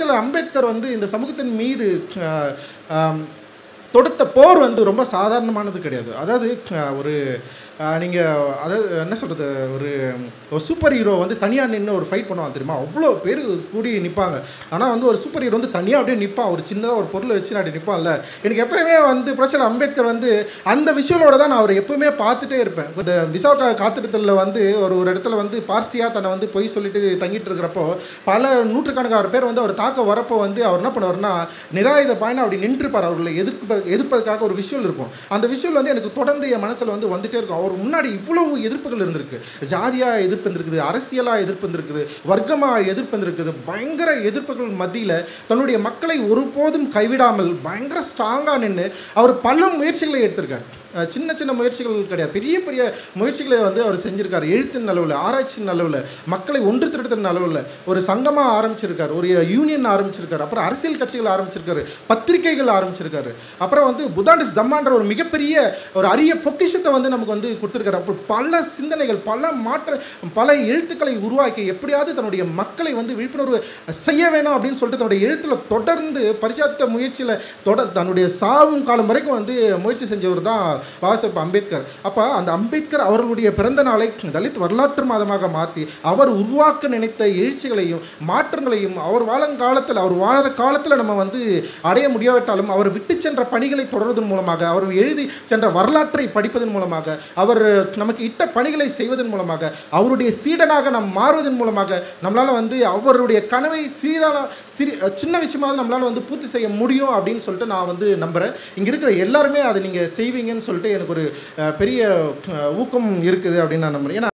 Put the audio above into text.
புரட்சியாளர் அம்பேத்கர் வந்து இந்த சமூகத்தின் மீது அஹ், ஆம், தொடுத்த போர் வந்து ரொம்ப சாதாரணமானது கிடையாது அதாவது அஹ், ஒரு நீங்கள் அதாவது என்ன சொல்கிறது ஒரு ஒரு சூப்பர் ஹீரோ வந்து தனியாக நின்று ஒரு ஃபைட் பண்ணுவான் தெரியுமா அவ்வளோ பேர் கூடி நிற்பாங்க ஆனால் வந்து ஒரு சூப்பர் ஹீரோ வந்து தனியாக அப்படியே நிற்பான் ஒரு சின்னதாக ஒரு பொருளை வச்சு அப்படி நிற்பான்ல எனக்கு எப்பயுமே வந்து புரட்சியாளர் அம்பேத்கர் வந்து அந்த விஷுவலோட தான் நான் அவர் எப்பவுமே பார்த்துட்டே இருப்பேன் இந்த விசாகா காத்திரத்தில் வந்து ஒரு ஒரு இடத்துல வந்து பார்சியாக தன்னை வந்து பொய் சொல்லிட்டு தங்கிட்டு இருக்கிறப்போ பல நூற்றுக்கணக்கான பேர் வந்து அவர் தாக்க வரப்போ வந்து அவர் என்ன பண்ணுவார்னா நிராயுத பாயனா அப்படி நின்றுப்பார் அவர்களை எதிர்ப்பு எதிர்ப்பதற்காக ஒரு விஷுவல் இருக்கும் அந்த விஷுவல் வந்து எனக்கு தொடர்ந்து என் மனசில் வந்து வந்துட்டே இருக்கும் அவர் முன்னாடி இவ்வளவு எதிர்ப்புகள் இருந்திருக்கு ஜாதியாக எதிர்ப்பு இருந்திருக்குது அரசியலாக எதிர்ப்பு இருந்திருக்குது வர்க்கமாக எதிர்ப்பு இருந்திருக்குது பயங்கர எதிர்ப்புகள் மத்தியில் தன்னுடைய மக்களை ஒருபோதும் கைவிடாமல் பயங்கர ஸ்ட்ராங்காக நின்று அவர் பல முயற்சிகளை எடுத்திருக்கார் அஹ் சின்ன சின்ன முயற்சிகள் கிடையாது பெரிய பெரிய முயற்சிகளை வந்து அவர் செஞ்சிருக்காரு எழுத்தின் அளவில் ஆராய்ச்சியின் அளவில் மக்களை ஒன்று திரட்டுத்தின் அளவில் ஒரு சங்கமாக ஆரம்பிச்சிருக்காரு ஒரு யூனியன் ஆரம்பிச்சிருக்காரு அப்புறம் அரசியல் கட்சிகள் ஆரம்பிச்சிருக்காரு பத்திரிகைகள் ஆரம்பிச்சிருக்காரு அப்புறம் வந்து புதாண்டிஸ் தம்மான்ற ஒரு மிகப்பெரிய ஒரு அரிய பொக்கிஷத்தை வந்து நமக்கு வந்து கொடுத்துருக்காரு அப்புறம் பல சிந்தனைகள் பல மாற்ற பல எழுத்துக்களை உருவாக்கி எப்படியாவது தன்னுடைய மக்களை வந்து விழிப்புணர்வு செய்ய வேணும் அப்படின்னு சொல்லிட்டு தன்னுடைய எழுத்தில் தொடர்ந்து பரிசாத்த முயற்சியில் தொடர் தன்னுடைய சாவும் காலம் வரைக்கும் வந்து முயற்சி செஞ்சவர் தான் பாபாசாஹேப் அம்பேத்கர் அப்போ அந்த அம்பேத்கர் அவர்களுடைய பிறந்த நாளை தலித் வரலாற்று மாதமாக மாற்றி அவர் உருவாக்க நினைத்த எழுச்சிகளையும் மாற்றங்களையும் அவர் வாழும் காலத்தில் அவர் வாழற காலத்தில் நம்ம வந்து அடைய முடியாவிட்டாலும் அவர் விட்டு சென்ற பணிகளை தொடர்வதன் மூலமாக அவர் எழுதி சென்ற வரலாற்றை படிப்பதன் மூலமாக அவர் நமக்கு இட்ட பணிகளை செய்வதன் மூலமாக அவருடைய சீடனாக நாம் மாறுவதன் மூலமாக நம்மளால் வந்து அவருடைய கனவை சிறிதான சிறி சின்ன விஷயமாவது நம்மளால் வந்து பூர்த்தி செய்ய முடியும் அப்படின்னு சொல்லிட்டு நான் வந்து நம்புகிறேன் இங்கே இருக்கிற எல்லாருமே அதை நீங்கள் செய்வீங்கன்னு சொல்லிட்டு எனக்கு ஒரு அஹ், பெரிய அஹ், ஊக்கம் இருக்குது அப்படின்னு நான் நம்புகிறேன் ஏன்னா